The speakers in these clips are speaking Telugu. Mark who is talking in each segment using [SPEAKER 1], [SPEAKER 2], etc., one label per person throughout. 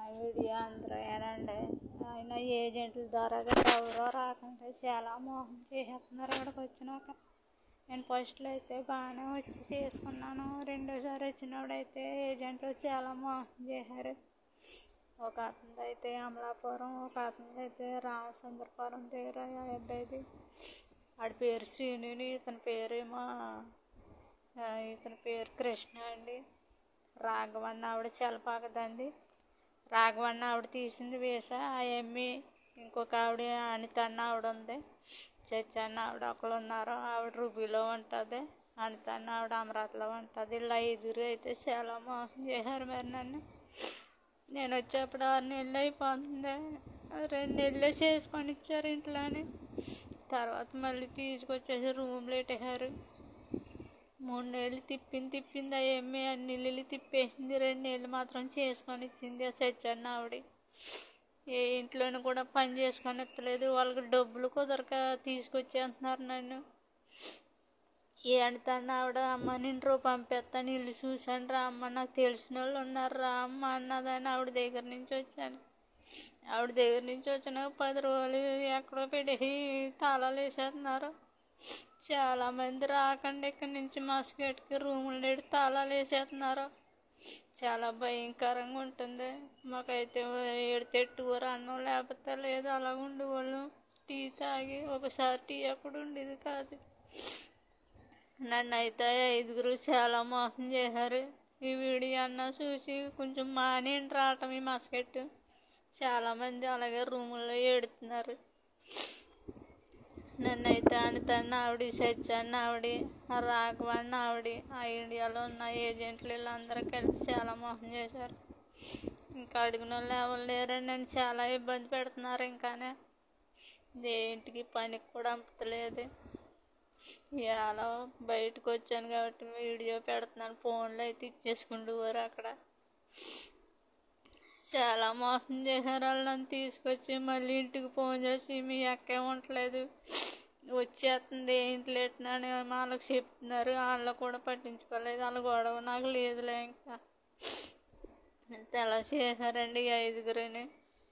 [SPEAKER 1] వీడియో అందరూ ఏనండి ఆయన ఏజెంట్ల ద్వారా ఎవరో రాకుండా చాలా మోహం చేసేస్తున్నారు ఇక్కడికి వచ్చినాక నేను ఫస్ట్లో అయితే బాగానే వచ్చి చేసుకున్నాను రెండోసారి వచ్చినప్పుడు అయితే ఏజెంట్లు చాలా మోహం చేశారు ఒక అతనిది అయితే అమలాపురం ఒక అతనిది అయితే రామచంద్రపురం దగ్గర ఆ అబ్బాయిది ఆడి పేరు శ్రీనుని ఇతని పేరేమో ఆ, ఇతని పేరు కృష్ణ అండి రాఘవన్న ఆవిడ చలపాకదండి రాఘవన్న ఆవిడ తీసింది వేస ఆ ఎమ్మి ఇంకొక ఆవిడ అనిత అన్న ఆవిడ ఉంది చచ్చ అన్న ఆవిడ ఒకళ్ళు ఉన్నారు ఆవిడ రూబీలో ఉంటుంది అనిత అన్న ఆవిడ అమరావతిలో ఉంటుంది ఇలా ఐదుగురు అయితే చాలా మోసం చేశారు మరి నన్ను నేను వచ్చేప్పుడు ఆరు నెలలు అయిపోతుంది రెండు నెలలు చేసుకొని ఇచ్చారు ఇంట్లోని తర్వాత మళ్ళీ తీసుకొచ్చేసి రూమ్లో పెట్టేశారు మూడు నెలలు తిప్పింది తిప్పింది ఆ ఎమ్మె అన్ని నెలలు తిప్పేసింది రెండు నెలలు మాత్రం చేసుకొని ఇచ్చింది ఆ సత్యన్న ఆవిడ ఏ ఇంట్లోనూ కూడా పని చేసుకొని ఎత్తలేదు వాళ్ళకి డబ్బులు కుదరక తీసుకొచ్చేస్తున్నారు నన్ను ఏ అంటాను ఆవిడ అమ్మ నేను రూ పంపిస్తాను ఇల్లు చూశాను రా అమ్మ నాకు తెలిసిన వాళ్ళు ఉన్నారు రా అమ్మ అన్నదని ఆవిడ దగ్గర నుంచి వచ్చాను ఆవిడ దగ్గర నుంచి వచ్చిన పది రోజులు ఎక్కడో పెట్టి తాళాలు వేసేస్తున్నారు చాలామంది రాకండి ఇక్కడి నుంచి మస్కెట్కి రూములు నేడు తాళాలు వేసేస్తున్నారు చాలా భయంకరంగా ఉంటుంది మాకైతే ఏడితే టూర్ అన్నం లేకపోతే లేదు అలా ఉండేవాళ్ళు టీ తాగి ఒకసారి టీ అక్కడ ఉండేది కాదు నన్ను అయితే ఐదుగురు చాలా మోసం చేశారు ఈ వీడియో అన్న చూసి కొంచెం మానేంటి రావటం ఈ మస్కెట్ చాలామంది అలాగే రూముల్లో ఏడుతున్నారు నన్నైతే అనితన్న ఆవిడ సత్యన్న ఆవిడ ఆ రాఘవన్న ఆవిడ ఆ ఇండియాలో ఉన్న ఏజెంట్లు వీళ్ళందరూ కలిపి చాలా మోసం చేశారు ఇంకా అడిగిన వాళ్ళు ఎవరు లేరని నన్ను చాలా ఇబ్బంది పెడుతున్నారు ఇంకానే దేంటికి పనికి కూడా అంపలేదు ఇవాళ బయటకు వచ్చాను కాబట్టి వీడియో పెడుతున్నాను ఫోన్లో అయితే ఇచ్చేసుకుంటూ పోరు అక్కడ చాలా మోసం చేశారు వాళ్ళు నన్ను తీసుకొచ్చి మళ్ళీ ఇంటికి ఫోన్ చేసి మీ అక్కే ఉండలేదు వచ్చేస్తుంది ఇంట్లో ఎట్టినని వాళ్ళకి చెప్తున్నారు వాళ్ళు కూడా పట్టించుకోలేదు వాళ్ళ గొడవ నాకు లేదులే ఇంకా ఎంత ఎలా చేశారండి ఈ ఐదుగురిని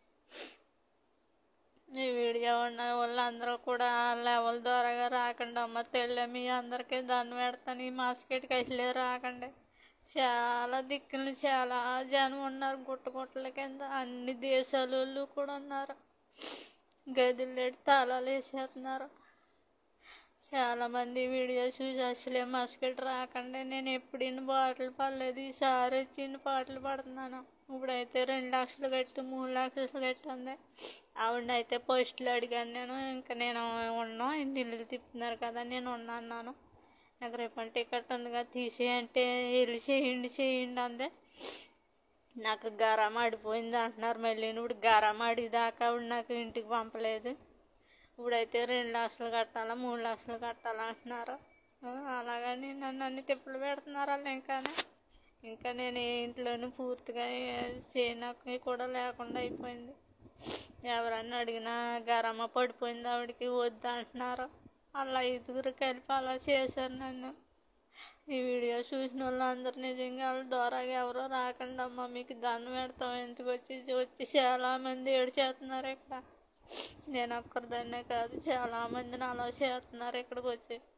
[SPEAKER 1] ఈ వీడియో ఉన్న వాళ్ళందరూ కూడా లెవెల్ ద్వారాగా రాకండి అమ్మ తెల్ల మీ అందరికీ దాన్ని పెడతాను ఈ మాస్కెట్కి అసలే రాకండి చాలా దిక్కులు చాలా జనం ఉన్నారు గుట్ట గుట్టల కింద అన్ని దేశాల వాళ్ళు కూడా ఉన్నారు గదిలో తాళాలు వేసేస్తున్నారు చాలామంది వీడియో చూసి అసలే మస్కెట్ రాకండి నేను ఎప్పుడు ఇన్ని పాటలు పడలేదు ఈసారి వచ్చి ఇన్ని పాటలు పడుతున్నాను ఇప్పుడైతే రెండు లక్షలు కట్టి మూడు లక్షలు కట్టింది ఆవిడనైతే పోస్టులు అడిగాను నేను ఇంకా నేను ఉన్నాను ఇన్ని ఇల్లు తిప్పుతున్నారు కదా నేను ఉన్నా అన్నాను నాకు రేపు టికెట్ ఉందిగా తీసేయంటే వెళ్ళి చేయండి చేయండి అందే నాకు గరం ఆడిపోయింది అంటున్నారు మళ్ళీ ఇప్పుడు గరం ఆడిదాకా ఆవిడ నాకు ఇంటికి పంపలేదు ఇప్పుడైతే రెండు లక్షలు కట్టాలా మూడు లక్షలు కట్టాలా అంటున్నారు ఆ, అలాగని నన్ను అన్ని తిప్పలు పెడుతున్నారు వాళ్ళు ఇంకానే ఇంకా నేను ఏ ఇంట్లోనూ పూర్తిగా చేయనకి కూడా లేకుండా అయిపోయింది ఎవరన్నా అడిగినా గరమ్మ పడిపోయింది ఆవిడకి వద్దు అంటున్నారు అలా ఐదుగురు కలిపి అలా చేశారు నన్ను ఈ వీడియో చూసిన వాళ్ళు అందరు నిజంగా వాళ్ళ ద్వారాగా ఎవరో రాకండి అమ్మ మీకు దండం పెడతాం ఎందుకు వచ్చి వచ్చి చాలా మంది ఏడు చేస్తున్నారు ఇక్కడ నేను ఒక్కరిదాన్నే కాదు చాలా మందిని అలా చేస్తున్నారు ఇక్కడికి వచ్చి